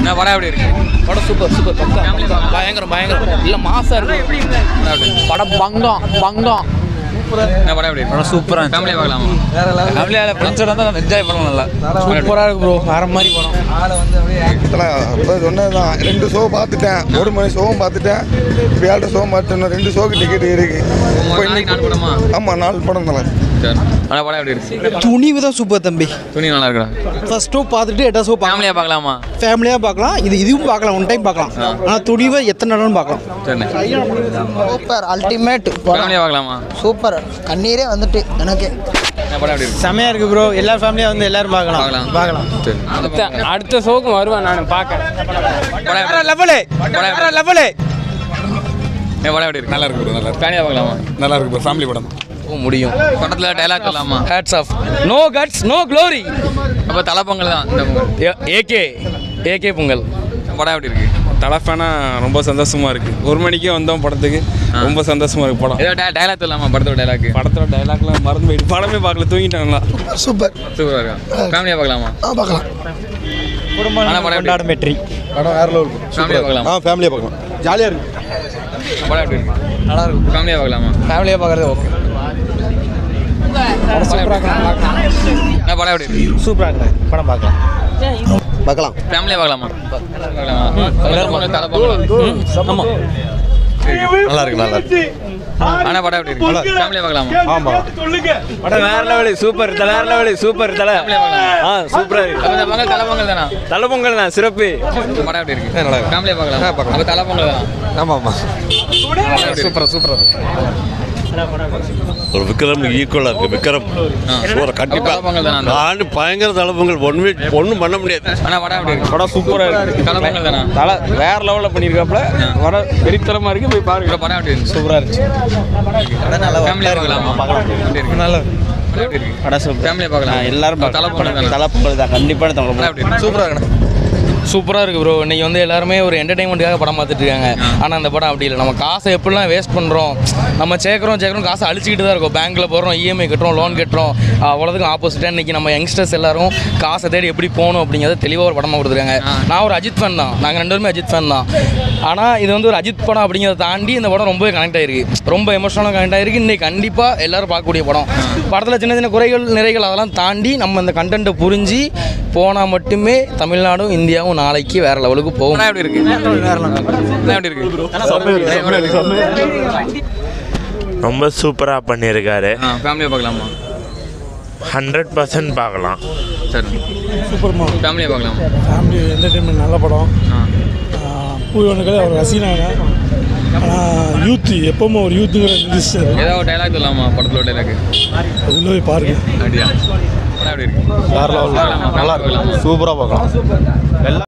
என்ன படம் எப்படி இருக்கு படம் சூப்பர் சூப்பர் பக்கா பயங்கரம் பயங்கரம் இல்லை மாசா இருக்கு படம் எப்படி இருக்கு? படம் பங்கம் பங்கம் என்ன படம் எப்படி இருக்கு சூப்பரா ஃபேமிலியாக பார்க்கலாமா ஃபேமிலியால ஃப்ரெண்ட்ஸோட வந்து என்ஜாய் பண்ணலாம் நல்லா சூப்பராக இருக்கு ப்ரோ வேற மாதிரி படம் இப்போ சொன்னதுதான் ரெண்டு ஷோ பார்த்துட்டேன் ஒரு மணி ஷோவும் பார்த்துட்டேன் இப்போ ஏழு ஷோவும் பார்த்துட்டேன் ரெண்டு ஷோக்கு டிக்கெட் இருக்கு இப்போ நாளைக்கு இன்னைக்கு நாலு படமா ஆமாம் நாலு படம் தான் சரி ஆனால் படம் எப்படி இருக்கு துணிவு தான் சூப்பர் தம்பி துணி நல்லா இருக்கா ஃபர்ஸ்ட் ஷோ பார்த்துட்டு எட்டாவது ஷோ பார்க்கலாம் ஃபேமிலியாக பார்க்கலாமா ஃபேமிலியாக பார்க்கலாம் இது இதுவும் பார்க்கலாம் ஒன் டைம் பார்க்கலாம் ஆனால் துணிவை எத்தனை நாளும் பார்க்கலாம் சரி சூப்பர் அல்டிமேட் ஃபேமிலியாக பார்க்கலாமா சூப்பர் கண்ணீரே வந்துட்டு எனக்கு என்ன படம் எப்படி இருக்கு செமையாக இருக்கு ப்ரோ எல்லா ஃபேமிலியாக வந்து எல்லாரும் பார்க்கலாம் பார்க்கலாம் பார்க்கலாம் சரி அடுத்த அடுத்த ஷோக்கு வருவேன் நான் பார்க்க படம் எப்படி- லெவலு படம் எப்படி- லெவலு என் படம் எப்படி இருக்கு நல்லா இருக்கு bro, நல்லா இருக்கு ஃபேமிலியாக பார்க்கலாமா நல்லா இருக்கு ஃபேமிலி படம் ஓ முடியும் படத்தில் டைலாக் இல்லாமா hats off no guts no glory அப்போ தலை பொங்கல் தான் இந்த பொங்கல் ஏகே ஏகே பொங்கல் படம் எப்படி இருக்கு தலை ஃபேனா ரொம்ப சந்தோஷமா இருக்கு ஒரு மணிக்கே வந்தோம் படத்துக்கு ரொம்ப சந்தோஷமா இருக்கு படம் ஏதோ டைலாக் இல்லாமா படத்தோட டைலாக் படத்தோட டைலாக்லாம் மறந்து போயிட்டு படமே பார்க்கல தூங்கிட்டாங்களா சூப்பர் சூப்பராக இருக்கா ஃபேமிலியாக பார்க்கலாமா ஆ பார்க்கலாம் ஆனால் படம் எப்படி இருக்கு? வெற்றி படம் வேற லெவல் ஃபேமிலியாக பார்க்கலாமா ஆ ஃபேமிலியாக பார்க்கலாம் ஜாலியாக இருக்கு படம் எப்படி இருக்கு நல்லா இருக்கும் ஃபேமிலியாக பார்க்கலாமா ஃபேமிலியாக பார்க்குறது ஓகே என்ன படம் எப்படி இருக்கு சூப்பராக இருக்கு படம் பார்க்கலாம் பார்க்கலாம் ஃபேமிலியாக பார்க்கலாமா பார்க்கலாமா தலை பொங்கல் தலை பொங்கல் ஆமாம் நல்லா இருக்கு நல்லா இருக்கு ஆனால் படம் எப்படி இருக்கு ஃபேமிலியாக பார்க்கலாமா ஆமாம் படம் வேற லெவலு சூப்பர் தலை வேற லெவலு சூப்பர் தலை ஃபேமிலியாக பார்க்கலாமா ஆ சூப்பரா இருக்கு அப்போ இந்த பொங்கல் தலை பொங்கல் தானா தலை பொங்கல் தான் சிறப்பு படம் எப்படி இருக்கு நல்லா இருக்கு. ஃபேமிலியாக பார்க்கலாம் ஆ, பார்க்கலாம். அப்போ தலை பொங்கல் தானா ஆமாம் ஆமாம் சூப்பர் சூப்பர் ஒரு விக்ரம் ஈக்குவலாக இருக்கு விக்ரம் ஒரு கண்டிப்பா தலை பொங்கல் தானா நான் பயங்கர தலைப்பொங்கல் ஒன்றுமே ஒன்றும் பண்ண முடியாது ஆனால் படம் எப்படி இருக்கு படம் சூப்பரா இருக்கு தலை பொங்கல் தானா தலை வேற லெவலில் பண்ணியிருக்காப்புல வர வெறித்தனமா இருக்கு போய் பாருங்க இப்போ படம் எப்படி இருக்கு சூப்பராக இருந்துச்சு ஃபேமிலியாக பார்க்கலாமா எப்படி இருக்கு நல்லா படம் எப்படி இருக்கு படம் சூப்பர் ஃபேமிலியாக பார்க்கலாம் எல்லாரும் அப்போ தலை பொங்கல் தானா தலை பொங்கல் தான் கண்டிப்பான தமிழ் படம் எப்படி இருக்கு சூப்பராக இருக்கணும் சூப்பராக இருக்குது ப்ரோ இன்னைக்கு வந்து எல்லாருமே ஒரு என்டர்டைன்மெண்ட்டுக்காக படம் பார்த்துட்டு இருக்காங்க ஆனால் அந்த படம் அப்படி இல்லை நம்ம காசை எப்படிலாம் வேஸ்ட் பண்ணுறோம் நம்ம சேர்க்குறோம் சேர்க்குறோம் காசை அழிச்சிக்கிட்டு தான் இருக்கோம் பேங்க்கில் போடுறோம் இஎம்ஐ கட்டுறோம் லோன் கட்டுறோம் அவ்வளோதுக்கும் ஆப்போசிட்டாக இன்றைக்கி நம்ம யங்ஸ்டர்ஸ் எல்லாரும் காசை தேடி எப்படி போகணும் அப்படிங்கிறத தெளிவாக ஒரு படமாக கொடுத்துருக்காங்க நான் ஒரு அஜித் ஃபேன் தான் நாங்கள் ரெண்டு பேருமே அஜித் ஃபேன் தான் ஆனால் இது வந்து ஒரு அஜித் படம் அப்படிங்கிறத தாண்டி இந்த படம் ரொம்பவே கனெக்ட் ஆயிருக்கு ரொம்ப எமோஷனலாக கனெக்ட் ஆயிருக்கு இன்னைக்கு கண்டிப்பாக எல்லாரும் பார்க்கக்கூடிய படம் படத்தில் சின்ன சின்ன குறைகள் நிறைகள் அதெல்லாம் தாண்டி நம்ம இந்த கண்டென்ட்டை புரிஞ்சு போனால் மட்டுமே தமிழ்நாடும் இந்தியாவும் நாளைக்கு வேற லெவலுக்கு போகும் படம் எப்படி இருக்கு படம் எப்படி இருக்கு ரொம்ப சூப்பராக பண்ணியிருக்காரு ஆ ஃபேமிலியாக பார்க்கலாமா ஹண்ட்ரட் பர்சன்ட் பார்க்கலாம் சரி சூப்பர்மா ஃபேமிலியாக பார்க்கலாமா ஃபேமிலி என்டர்டைன்மெண்ட் நல்ல படம் ஆ பூவனுக்களே அவர் ரசிகனாங்க ஆனால் யூத்து எப்பவுமே ஒரு யூத்துங்கிற நிதிஷ்டர் ஏதாவது ஒரு டைலாக் சொல்லலாமா படத்தில் டைலாக் உள்ள போய் பாருங்க அப்படியா படம் எப்படி இருக்கு வேற லெவல் பார்க்கலாமா? நல்லா இருக்கு சூப்பராக பார்க்கலாம்